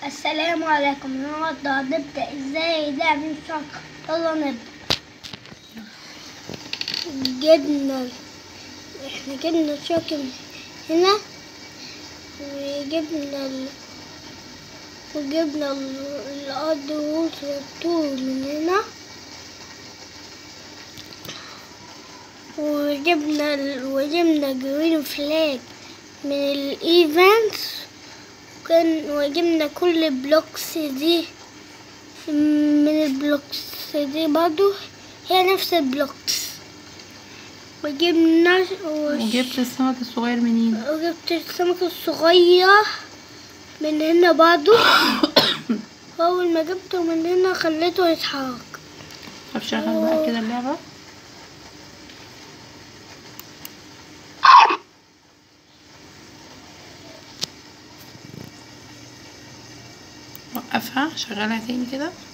السلام عليكم النهارده هنبدأ ازاي نعمل شنطة يلا نبدأ جبنا احنا جبنا الشوكة هنا وجبنا ال... وجبنا ال- الأرض والطول من هنا وجبنا ال... وجبنا جرين فلاج من الايفنتس وكان وجبنا كل البلوكس دي من البلوكس دي برضو هي نفس البلوكس وجبنا وش- وجبت السمك الصغير منين وجبت السمك الصغير من هنا برضو أول ما جبته من هنا خليته يتحرك طب شغل بقى كده اللعبة وقفها شغلها تاني كده